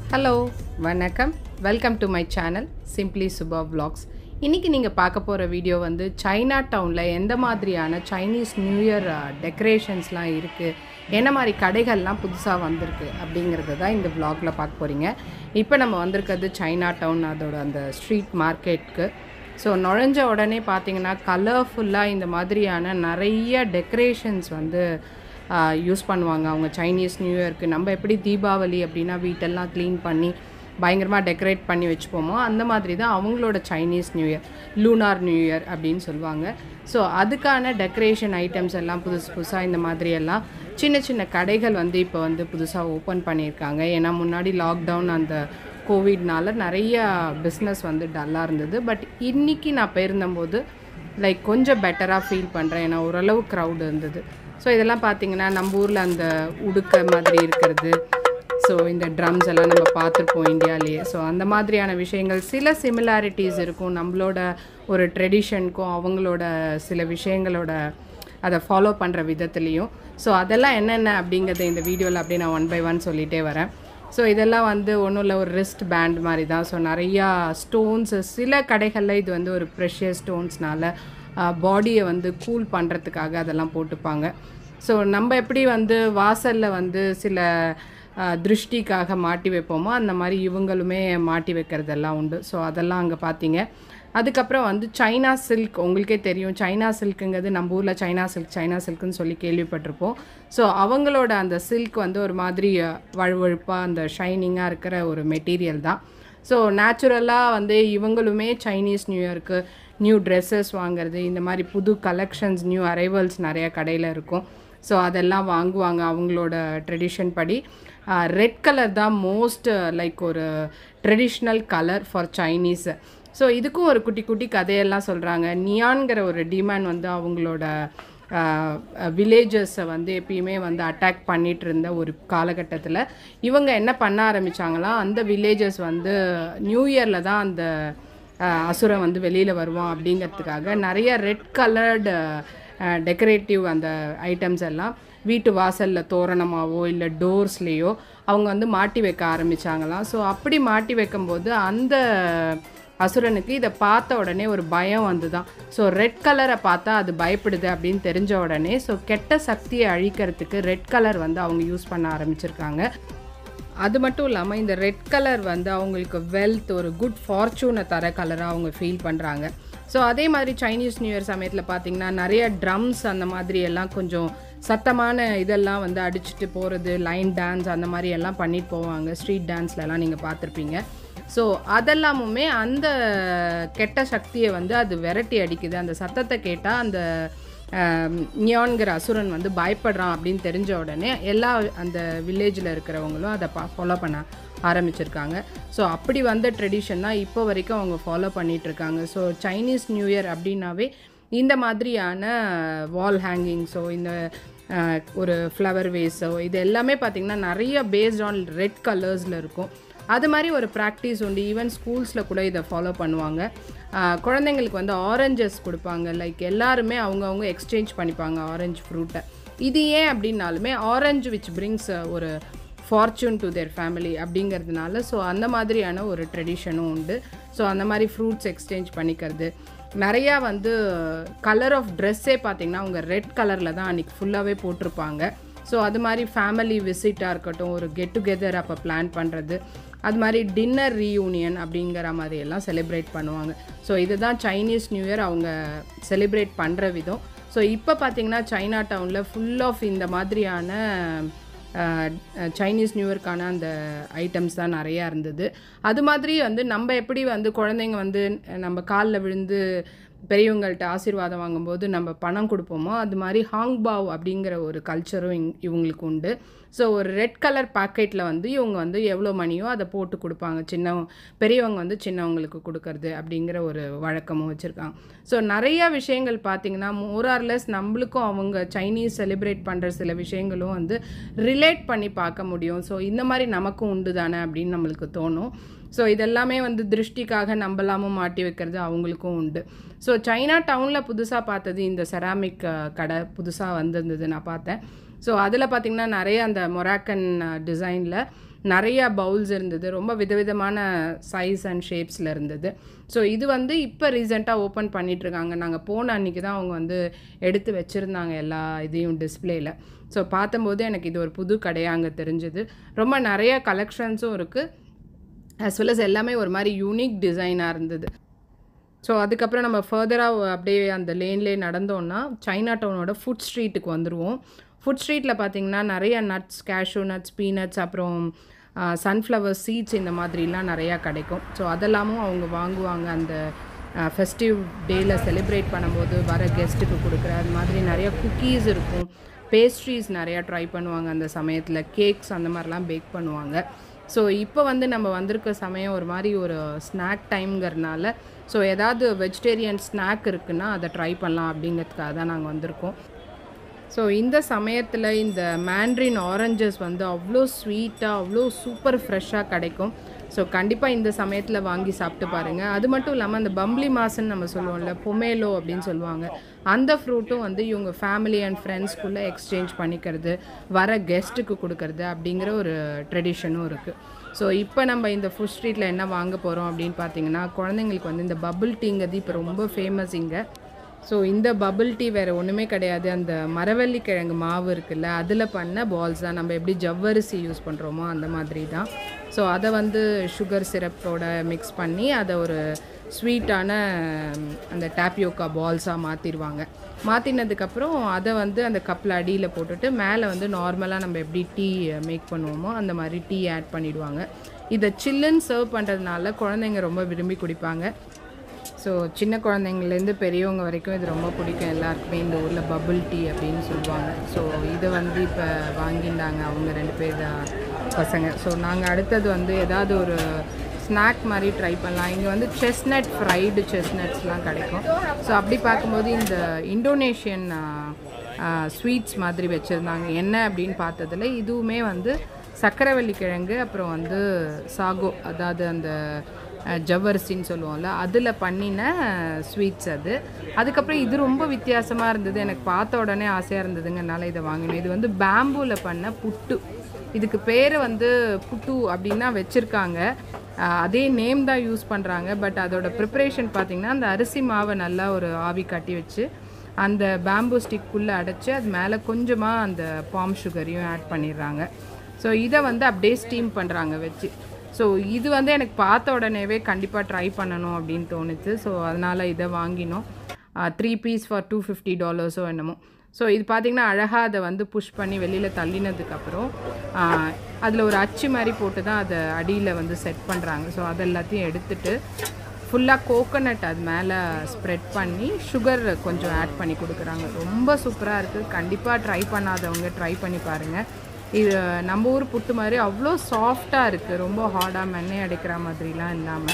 hello வணக்கம் welcome to my channel simply Subha vlogs இன்றைக்கி நீங்கள் பார்க்க போகிற வீடியோ வந்து சைனா டவுனில் எந்த மாதிரியான சைனீஸ் நியூ இயர் டெக்கரேஷன்ஸ்லாம் இருக்குது என்ன மாதிரி கடைகள்லாம் புதுசாக வந்திருக்கு அப்படிங்கிறது தான் இந்த vlogல பார்க்க போகிறீங்க இப்போ நம்ம வந்திருக்கிறது சைனா டவுன் அதோட அந்த ஸ்ட்ரீட் மார்க்கெட்டுக்கு ஸோ நுழைஞ்ச உடனே பார்த்தீங்கன்னா கலர்ஃபுல்லாக இந்த மாதிரியான நிறைய டெக்கரேஷன்ஸ் வந்து யூஸ் பண்ணுவாங்க அவங்க சைனீஸ் நியூ இயர்க்கு நம்ம எப்படி தீபாவளி அப்படின்னா வீட்டெல்லாம் க்ளீன் பண்ணி பயங்கரமாக டெக்கரேட் பண்ணி வச்சுப்போமோ அந்த மாதிரி தான் அவங்களோட Chinese new year lunar new year அப்படின்னு சொல்லுவாங்க ஸோ அதுக்கான டெக்கரேஷன் ஐட்டம்ஸ் எல்லாம் புதுசு புதுசாக இந்த மாதிரி எல்லாம் சின்ன சின்ன கடைகள் வந்து இப்போ வந்து புதுசாக ஓப்பன் பண்ணியிருக்காங்க ஏன்னா முன்னாடி லாக்டவுன் அந்த கோவிட்னால நிறைய பிஸ்னஸ் வந்து டல்லாக இருந்தது பட் இன்னைக்கு நான் போயிருந்தம்போது லைக் கொஞ்சம் பெட்டராக ஃபீல் பண்ணுறேன் ஏன்னா ஓரளவு க்ரௌட் இருந்தது ஸோ இதெல்லாம் பார்த்தீங்கன்னா நம்ம ஊரில் அந்த உடுக்க மாதிரி இருக்கிறது ஸோ இந்த ட்ரம்ஸ் எல்லாம் நம்ம பார்த்துருப்போம் இந்தியாவிலேயே ஸோ அந்த மாதிரியான விஷயங்கள் சில சிமிலாரிட்டிஸ் இருக்கும் நம்மளோட ஒரு ட்ரெடிஷனுக்கும் அவங்களோட சில விஷயங்களோட அதை ஃபாலோ பண்ணுற விதத்துலேயும் ஸோ அதெல்லாம் என்னென்ன அப்படிங்கிறத இந்த வீடியோவில் அப்படியே நான் ஒன் பை ஒன் சொல்லிகிட்டே வரேன் ஸோ இதெல்லாம் வந்து ஒன்றும் இல்லை ஒரு ரிஸ்ட் பேண்ட் மாதிரி தான் ஸோ நிறையா ஸ்டோன்ஸ் சில கடைகளில் இது வந்து ஒரு ப்ரெஷியஸ் ஸ்டோன்ஸ்னால பாடியை வந்து கூல் பண்ணுறதுக்காக அதெல்லாம் போட்டுப்பாங்க ஸோ நம்ம எப்படி வந்து வாசலில் வந்து சில அஹ், திருஷ்டிக்காக மாட்டி வைப்போமோ அந்த மாதிரி இவங்களுமே மாட்டி வைக்கிறதெல்லாம் உண்டு ஸோ அதெல்லாம் அங்கே பார்த்தீங்க அதுக்கப்புறம் வந்து சைனா சில்க் உங்களுக்கே தெரியும் சைனா சில்க்குங்கிறது நம்ம ஊரில் சைனா சில்க் சைனா சில்க்குன்னு சொல்லி கேள்விப்பட்டிருப்போம் ஸோ அவங்களோட அந்த சில்க் வந்து ஒரு மாதிரி அஹ், வழுவழுப்பாக அந்த ஷைனிங்காக இருக்கிற ஒரு மெட்டீரியல் தான் ஸோ நேச்சுரலாக வந்து இவங்களுமே சைனீஸ் நியூ இயர்க்கு நியூ ட்ரெஸ்ஸஸ் வாங்குறது இந்த மாதிரி புது கலெக்ஷன்ஸ் நியூ அரைவல்ஸ் நிறைய கடையில் இருக்கும் ஸோ அதெல்லாம் வாங்குவாங்க அவங்களோட ட்ரெடிஷன் படி ரெட் கலர் தான் மோஸ்ட் லைக் ஒரு traditional colour for Chinese so இதுக்கும் ஒரு குட்டி குட்டி கதையெல்லாம் சொல்கிறாங்க நியான்கிற ஒரு டிமாண்ட் வந்து அவங்களோட வில்லேஜஸை வந்து எப்பயுமே வந்து அட்டாக் பண்ணிட்டு இருந்த ஒரு காலகட்டத்தில் இவங்க என்ன பண்ண ஆரம்பிச்சாங்களா அந்த வில்லேஜஸ் வந்து நியூ இயரில் தான் அந்த அஹ், அசுரன் வந்து வெளியில் வருவான் அப்படிங்கிறதுக்காக நிறைய ரெட் கலர்டு டெக்கரேட்டிவ் அந்த ஐட்டம்ஸ் எல்லாம் வீட்டு வாசலில் தோரணமாவோ இல்லை டோர்ஸ்லேயோ அவங்க வந்து மாட்டி வைக்க ஆரம்பிச்சாங்களாம் ஸோ அப்படி மாட்டி வைக்கும்போது அந்த அசுரனுக்கு இதை பார்த்த உடனே ஒரு பயம் வந்துதான் ஸோ ரெட் கலரை பார்த்தா அது பயப்படுது அப்படின்னு தெரிஞ்ச உடனே ஸோ கெட்ட சக்தியை அழிக்கிறதுக்கு ரெட் கலர் வந்து அவங்க யூஸ் பண்ண ஆரம்பிச்சிருக்காங்க அது மட்டும் இல்லாமல் இந்த ரெட் கலர் வந்து அவங்களுக்கு வெல்த் ஒரு குட் ஃபார்ச்சூனை தர கலராக அவங்க ஃபீல் பண்ணுறாங்க ஸோ அதே மாதிரி சைனீஸ் நியூ இயர் சமயத்தில் பார்த்தீங்கன்னா நிறைய ட்ரம்ஸ் அந்த மாதிரி எல்லாம் கொஞ்சம் சத்தமான இதெல்லாம் வந்து அடிச்சுட்டு போகிறது லைன் டான்ஸ் அந்த மாதிரி எல்லாம் பண்ணிட்டு போவாங்க ஸ்ட்ரீட் டான்ஸ்லலாம் நீங்கள் பார்த்துருப்பீங்க ஸோ அதெல்லாமுமே அந்த கெட்ட சக்தியை வந்து அது விரட்டி அடிக்குது அந்த சத்தத்தை கேட்டால் அந்த நியான்கிற அசுரன் வந்து பயப்படுறான் அப்படின்னு தெரிஞ்ச உடனே எல்லா அந்த வில்லேஜில் இருக்கிறவங்களும் அதை பா ஃபாலோ பண்ண ஆரம்பிச்சிருக்காங்க ஸோ அப்படி வந்த ட்ரெடிஷன் தான் இப்போ வரைக்கும் அவங்க ஃபாலோ பண்ணிட்டு இருக்காங்க ஸோ சைனீஸ் நியூ இயர் அப்படின்னாவே இந்த மாதிரியான வால் ஹேங்கிங்ஸோ இந்த அஹ், ஒரு ஃப்ளவர் வேஸோ இது எல்லாமே பார்த்திங்கன்னா நிறைய பேஸ்ட் ஆன் ரெட் கலர்ஸில் இருக்கும் அது மாதிரி ஒரு ப்ராக்டிஸ் உண்டு ஈவன் ஸ்கூல்ஸில் கூட இதை ஃபாலோ பண்ணுவாங்க ஆஹ் குழந்தைங்களுக்கு வந்து ஆரஞ்சஸ் கொடுப்பாங்க லைக் எல்லாருமே அவங்கவுங்க எக்ஸ்சேஞ்ச் பண்ணிப்பாங்க ஆரஞ்சு ஃப்ரூட்டை இது ஏன் அப்படின்னாலுமே ஆரஞ்சு விச் பிரிங்ஸ் ஒரு ஃபார்ச்சூன் டு தேர் ஃபேமிலி அப்படிங்கிறதுனால ஸோ அந்த மாதிரியான ஒரு ட்ரெடிஷனும் உண்டு ஸோ அந்த மாதிரி ஃப்ரூட்ஸ் எக்ஸ்சேஞ்ச் பண்ணிக்கிறது நிறையா வந்து கலர் ஆஃப் ட்ரெஸ்ஸே பார்த்தீங்கன்னா அவங்க ரெட் கலரில் தான் அன்றைக்கி ஃபுல்லாகவே போட்டிருப்பாங்க ஸோ அது மாதிரி ஃபேமிலி விசிட்டாக இருக்கட்டும் ஒரு கெட் டுகெதர் அப்போ பிளான் பண்ணுறது அது மாதிரி டின்னர் ரீயூனியன் அப்படிங்கிற மாதிரி எல்லாம் செலிப்ரேட் பண்ணுவாங்க ஸோ இதுதான் சைனீஸ் நியூ இயர் அவங்க செலிப்ரேட் பண்ணுற விதம் ஸோ இப்போ பார்த்தீங்கன்னா சைனா டவுனில் ஃபுல் ஆஃப் இந்த மாதிரியான சைனீஸ் நியூ இயர்க்கான அந்த ஐட்டம்ஸ் தான் நிறையா இருந்தது அது மாதிரி வந்து நம்ம எப்படி வந்து குழந்தைங்க வந்து நம்ம காலில் விழுந்து பெரியவங்கள்ட்ட ஆசீர்வாதம் வாங்கும்போது நம்ம பணம் கொடுப்போமோ அது மாதிரி ஹாங்பாவ் அப்படிங்கிற ஒரு கல்ச்சரும் இங் இவங்களுக்கு உண்டு ஸோ ஒரு ரெட் கலர் பாக்கெட்டில் வந்து இவங்க வந்து எவ்வளோ மணியோ அதை போட்டு கொடுப்பாங்க சின்ன பெரியவங்க வந்து சின்னவங்களுக்கு கொடுக்கறது அப்படிங்கிற ஒரு வழக்கமும் வச்சுருக்காங்க ஸோ நிறைய விஷயங்கள் பார்த்தீங்கன்னா மோரார்லெஸ் நம்மளுக்கும் அவங்க சைனீஸ் செலிப்ரேட் பண்ணுற சில விஷயங்களும் வந்து ரிலேட் பண்ணி பார்க்க முடியும் ஸோ இந்த மாதிரி நமக்கும் உண்டு தானே அப்படின்னு நம்மளுக்கு தோணும் ஸோ இதெல்லாமே வந்து திருஷ்டிக்காக நம்பலாமும் மாட்டி வைக்கிறது அவங்களுக்கும் உண்டு ஸோ சைனா டவுனில் புதுசாக பார்த்தது இந்த செராமிக் கடை புதுசாக வந்திருந்தது நான் பார்த்தேன் ஸோ அதில் பார்த்திங்கன்னா நிறைய அந்த மொராக்கன் டிசைனில் நிறையா பவுல்ஸ் இருந்தது ரொம்ப விதவிதமான சைஸ் அண்ட் ஷேப்ஸில் இருந்தது ஸோ இது வந்து இப்போ ரீசெண்டாக ஓப்பன் பண்ணிகிட்ருக்காங்க நாங்கள் போன அன்றைக்கி தான் அவங்க வந்து எடுத்து வச்சுருந்தாங்க எல்லா இதையும் டிஸ்பிளேயில் ஸோ பார்த்தம்போது எனக்கு இது ஒரு புது கடையாக அங்கே தெரிஞ்சுது ரொம்ப நிறைய கலெக்ஷன்ஸும் இருக்குது as well as எல்லாமே ஒரு மாதிரி யூனிக் டிசைனாக இருந்தது ஸோ அதுக்கப்புறம் நம்ம ஃபர்தராக அப்படியே அந்த லேன்லேயே நடந்தோம்னா சைனா டவுனோட ஃபுட் ஸ்ட்ரீட்டுக்கு வந்துடுவோம் ஃபுட் ஸ்ட்ரீட்டில் பார்த்தீங்கன்னா நிறைய நட்ஸ் கேஷ்யூ நட்ஸ் பீனட்ஸ் அப்புறம் சன்ஃப்ளவர் சீட்ஸ் இந்த மாதிரிலாம் நிறையா கிடைக்கும் ஸோ அதெல்லாமும் அவங்க வாங்குவாங்க அந்த ஃபெஸ்டிவ் டேயில் செலிப்ரேட் பண்ணும்போது வர கெஸ்ட்டுக்கு கொடுக்குற அது மாதிரி நிறைய குக்கீஸ் இருக்கும் பேஸ்ட்ரீஸ் நிறையா ட்ரை பண்ணுவாங்க அந்த சமயத்தில் கேக்ஸ் அந்த மாதிரிலாம் பேக் பண்ணுவாங்க ஸோ இப்போ வந்து நம்ம வந்திருக்க சமயம் ஒரு மாதிரி ஒரு ஸ்நாக் டைம்ங்கிறனால ஸோ ஏதாவது வெஜிடேரியன் ஸ்நாக் இருக்குன்னா அதை ட்ரை பண்ணலாம் அப்படிங்கிறதுக்காக தான் நாங்கள் வந்திருக்கோம் ஸோ இந்த சமயத்தில் இந்த மேண்ட்ரின் ஆரஞ்சஸ் வந்து அவ்வளோ ஸ்வீட்டாக அவ்வளோ சூப்பர் ஃப்ரெஷ்ஷாக கிடைக்கும் ஸோ கண்டிப்பாக இந்த சமயத்தில் வாங்கி சாப்பிட்டு பாருங்கள் அது மட்டும் இல்லாமல் அந்த பம்ப்ளி மாஸ்ன்னு நம்ம சொல்லுவோம்ல பொமேலோ அப்படின்னு சொல்லுவாங்க அந்த ஃப்ரூட்டும் வந்து இவங்க ஃபேமிலி அண்ட் ஃப்ரெண்ட்ஸ்குள்ளே எக்ஸ்சேஞ்ச் பண்ணிக்கிறது வர கெஸ்ட்டுக்கு கொடுக்கறது அப்படிங்கிற ஒரு ட்ரெடிஷனும் இருக்குது ஸோ இப்போ நம்ம இந்த ஃபுட் ஸ்ட்ரீட்டில் என்ன வாங்க போகிறோம் அப்படின்னு பார்த்தீங்கன்னா குழந்தைங்களுக்கு வந்து இந்த பபுள் டீங்கிறது இப்போ ரொம்ப ஃபேமஸ் இங்கே ஸோ இந்த பபிள் டீ வேறு ஒன்றுமே கிடையாது அந்த மரவள்ளி கிழங்கு மாவு இருக்குல்ல அதில் பண்ண பால்ஸ் தான் நம்ம எப்படி ஜவ்வரிசி யூஸ் பண்ணுறோமோ அந்த மாதிரி தான் ஸோ அதை வந்து சுகர் சிரப்போட மிக்ஸ் பண்ணி அதை ஒரு ஸ்வீட்டான அந்த டேப்பியோக்கா பால்ஸாக மாற்றிடுவாங்க மாற்றினதுக்கப்புறம் அதை வந்து அந்த கப்பில் அடியில் போட்டுட்டு மேலே வந்து நார்மலாக நம்ம எப்படி டீ மேக் பண்ணுவோமோ அந்த மாதிரி டீ ஆட் பண்ணிடுவாங்க இதை சில்லுன்னு சர்வ் பண்ணுறதுனால குழந்தைங்க ரொம்ப விரும்பி குடிப்பாங்க ஸோ சின்ன குழந்தைங்கள்லேருந்து பெரியவங்க வரைக்கும் இது ரொம்ப பிடிக்கும் எல்லாருக்குமே இந்த ஊரில் பபுள் டீ அப்படின்னு சொல்லுவாங்க ஸோ இதை வந்து இப்போ வாங்கிட்டாங்க அவங்க ரெண்டு பேர் தான் பசங்க ஸோ நாங்கள் அடுத்தது வந்து ஏதாவது ஒரு ஸ்நாக் மாதிரி ட்ரை பண்ணலாம் இங்கே வந்து செஸ்னட் ஃப்ரைடு செஸ்னட்ஸ்லாம் கிடைக்கும் ஸோ அப்படி பார்க்கும்போது இந்த இந்தோனேஷியன் ஸ்வீட்ஸ் மாதிரி வச்சுருந்தாங்க என்ன அப்படின்னு பார்த்ததுல இதுவுமே வந்து சக்கரவள்ளி கிழங்கு அப்புறம் வந்து சாகோ அதாவது அந்த அஹ், ஜவ்வரிசின்னு சொல்லுவோம்ல அதில் பண்ணின ஸ்வீட்ஸ் அது அதுக்கப்புறம் இது ரொம்ப வித்தியாசமாக இருந்தது எனக்கு பார்த்த உடனே ஆசையாக இருந்ததுங்கனால இதை வாங்கினேன் இது வந்து பேம்பூவில் பண்ண புட்டு இதுக்கு பேர் வந்து புட்டு அப்படின்னா வச்சுருக்காங்க அதே நேம் தான் யூஸ் பண்ணுறாங்க பட் அதோட ப்ரிப்பரேஷன் பார்த்திங்கன்னா அந்த அரிசி மாவை நல்லா ஒரு ஆவி கட்டி வச்சு அந்த பேம்பூ ஸ்டிக்குள்ளே அடைச்சி அது மேலே கொஞ்சமாக அந்த பாம் சுகரையும் ஆட் பண்ணிடுறாங்க ஸோ இதை வந்து அப்படியே ஸ்டீம் பண்ணுறாங்க வச்சு ஸோ இது வந்து எனக்கு பார்த்த உடனேவே கண்டிப்பாக ட்ரை பண்ணணும் அப்படின்னு தோணுச்சு ஸோ அதனால் இதை வாங்கினோம் three piece for two fifty டாலர்ஸோ என்னமோ ஸோ இது பார்த்திங்கன்னா அழகாக அதை வந்து புஷ் பண்ணி வெளியில் தள்ளினதுக்கப்புறம் அதில் ஒரு அச்சு மாதிரி போட்டு தான் அதை அடியில் வந்து செட் பண்ணுறாங்க ஸோ அது எல்லாத்தையும் எடுத்துட்டு ஃபுல்லாக கோகோனட் அது மேலே ஸ்ப்ரெட் பண்ணி சுகர் கொஞ்சம் ஆட் பண்ணி கொடுக்குறாங்க ரொம்ப சூப்பராக இருக்குது கண்டிப்பாக ட்ரை பண்ணாதவங்க ட்ரை பண்ணி பாருங்கள் இது நம்ம ஊர் புட்டு மாதிரி அவ்வளோ சாஃப்டாக இருக்குது ரொம்ப ஹார்டாக மென்னை அடிக்கிற மாதிரிலாம் இல்லாமல்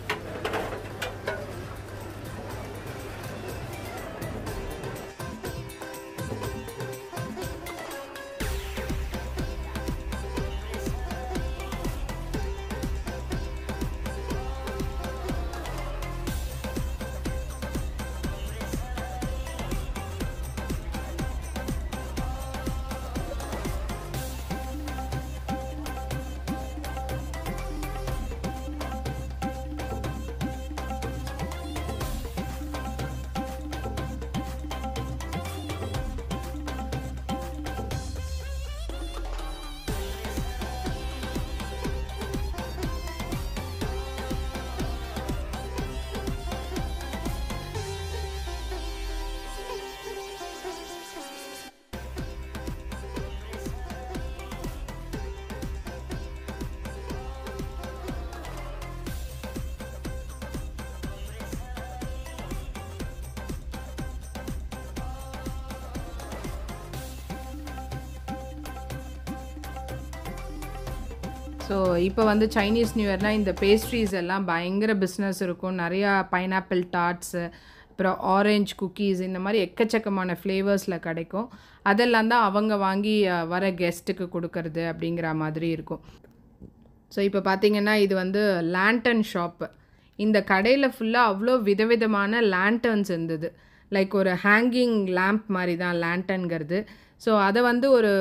ஸோ இப்போ வந்து சைனீஸ் நியூ இயர்னால் இந்த பேஸ்ட்ரீஸ் எல்லாம் பயங்கர பிஸ்னஸ் இருக்கும் நிறையா பைனாப்பிள் டாட்ஸு அப்புறம் ஆரஞ்சு குக்கீஸ் இந்த மாதிரி எக்கச்சக்கமான ஃப்ளேவர்ஸில் கிடைக்கும் அதெல்லாம் தான் அவங்க வாங்கி அஹ், வர கெஸ்ட்டுக்கு கொடுக்கறது அப்படிங்கிற மாதிரி இருக்கும் ஸோ இப்போ பார்த்தீங்கன்னா இது வந்து லேண்டன் ஷாப்பு இந்த கடையில் ஃபுல்லாக அவ்வளோ விதவிதமான லேண்டர்ன்ஸ் இருந்தது லைக் ஒரு ஹேங்கிங் லேம்ப் மாதிரி தான் லேண்டன்கிறது ஸோ அதை வந்து ஒரு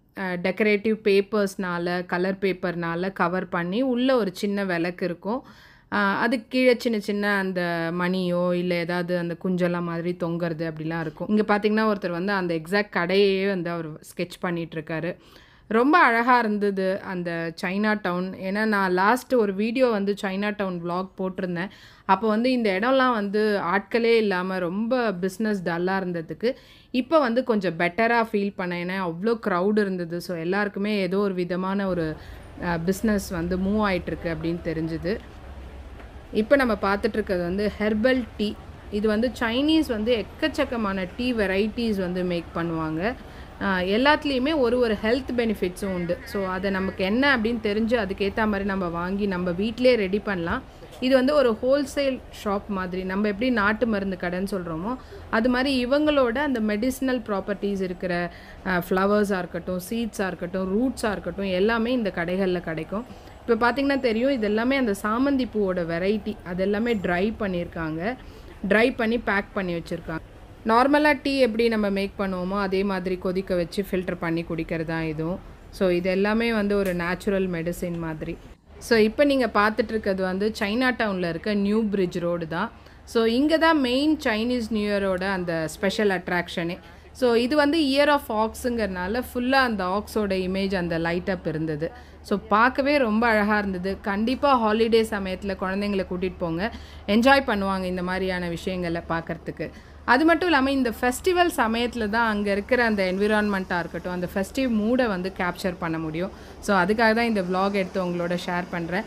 டெக்கரேட்டிவ் பேப்பர்ஸ்னால கலர் பேப்பர்னால கவர் பண்ணி உள்ளே ஒரு சின்ன விளக்கு இருக்கும் ஆஹ் அதுக்கு கீழே சின்ன சின்ன அந்த மணியோ இல்லை ஏதாவது அந்த குஞ்செல்லாம் மாதிரி தொங்குறது அப்படிலாம் இருக்கும் இங்கே பார்த்தீங்கன்னா ஒருத்தர் வந்து அந்த எக்ஸாக்ட் கடையே வந்து அவர் ஸ்கெட்ச் பண்ணிகிட்ருக்காரு ரொம்ப அழகாக இருந்தது அந்த சைனா டவுன் ஏன்னா நான் லாஸ்ட் ஒரு வீடியோ வந்து சைனா டவுன் vlog போட்டிருந்தேன் அப்போ வந்து இந்த இடம்லாம் வந்து ஆட்களே இல்லாமல் ரொம்ப பிஸ்னஸ் டல்லாக இருந்ததுக்கு இப்போ வந்து கொஞ்சம் பெட்டராக ஃபீல் பண்ணேன் ஏன்னா அவ்வளோ க்ரௌட் இருந்தது ஸோ எல்லாருக்குமே ஏதோ ஒரு விதமான ஒரு பிஸ்னஸ் வந்து மூவ் ஆயிட்டிருக்கு அப்படின்னு தெரிஞ்சுது இப்போ நம்ம பார்த்துட்டு இருக்கிறது வந்து ஹெர்பல் டீ இது வந்து சைனீஸ் வந்து எக்கச்சக்கமான டீ வெரைட்டிஸ் வந்து மேக் பண்ணுவாங்க ஆஹ் எல்லாத்துலேயுமே ஒரு ஒரு ஹெல்த் பெனிஃபிட்ஸும் உண்டு ஸோ அதை நமக்கு என்ன அப்படின்னு தெரிஞ்சு அதுக்கேற்ற மாதிரி நம்ம வாங்கி நம்ம வீட்டிலே ரெடி பண்ணலாம் இது வந்து ஒரு ஹோல்சேல் ஷாப் மாதிரி நம்ம எப்படி நாட்டு மருந்து கடைன்னு சொல்கிறோமோ அது மாதிரி இவங்களோட அந்த மெடிசினல் ப்ராப்பர்ட்டிஸ் இருக்கிற ஃப்ளவர்ஸாக இருக்கட்டும் சீட்ஸாக இருக்கட்டும் ரூட்ஸாக இருக்கட்டும் எல்லாமே இந்த கடைகளில் கிடைக்கும் இப்போ பார்த்தீங்கன்னா தெரியும் இது எல்லாமே அந்த சாமந்தி பூவோட வெரைட்டி அது எல்லாமே ட்ரை பண்ணியிருக்காங்க ட்ரை பண்ணி பேக் பண்ணி வச்சுருக்காங்க நார்மலாக டீ எப்படி நம்ம மேக் பண்ணுவோமோ அதே மாதிரி கொதிக்க வச்சு ஃபில்டர் பண்ணி குடிக்கிறது தான் இதுவும் ஸோ இது எல்லாமே வந்து ஒரு நேச்சுரல் மெடிசின் மாதிரி ஸோ இப்போ நீங்கள் பார்த்துட்டு இருக்கிறது வந்து சைனா டவுனில் இருக்க நியூ பிரிட்ஜ் ரோடு தான் ஸோ இங்கே தான் மெயின் சைனீஸ் நியூ இயரோட அந்த ஸ்பெஷல் அட்ராக்ஷனே ஸோ இது வந்து இயர் ஆஃப் ஆக்ஸுங்கிறனால ஃபுல்லாக அந்த ஆக்ஸோட இமேஜ் அந்த லைட் அப் இருந்தது ஸோ பார்க்கவே ரொம்ப அழகாக இருந்தது கண்டிப்பாக ஹாலிடே சமயத்தில் குழந்தைங்களை கூட்டிகிட்டு போங்க என்ஜாய் பண்ணுவாங்க இந்த மாதிரியான விஷயங்களை பார்க்கறதுக்கு அது மட்டும் இல்லாமல் இந்த ஃபெஸ்டிவல் சமயத்தில் தான் அங்கே இருக்கிற அந்த என்விரான்மெண்ட்டாக இருக்கட்டும் அந்த ஃபெஸ்டிவ் மூடை வந்து கேப்சர் பண்ண முடியும் ஸோ அதுக்காக தான் இந்த vlog எடுத்து உங்களோட ஷேர் பண்ணுறேன்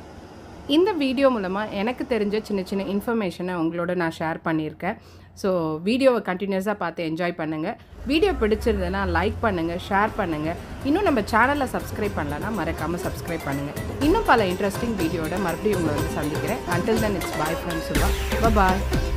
இந்த வீடியோ மூலமாக எனக்கு தெரிஞ்ச சின்ன சின்ன இன்ஃபர்மேஷனை உங்களோட நான் ஷேர் பண்ணியிருக்கேன் ஸோ வீடியோவை கண்டினியூஸாக பார்த்து என்ஜாய் பண்ணுங்கள் வீடியோ பிடிச்சிருந்ததுன்னா லைக் பண்ணுங்கள் ஷேர் பண்ணுங்கள் இன்னும் நம்ம சேனலை சப்ஸ்கிரைப் பண்ணலன்னா மறக்காமல் சப்ஸ்கிரைப் பண்ணுங்கள் இன்னும் பல இன்ட்ரெஸ்டிங் வீடியோட மறுபடியும் உங்களை வந்து சந்திக்கிறேன் until then it's bye friends சொல்லலாம் பாய்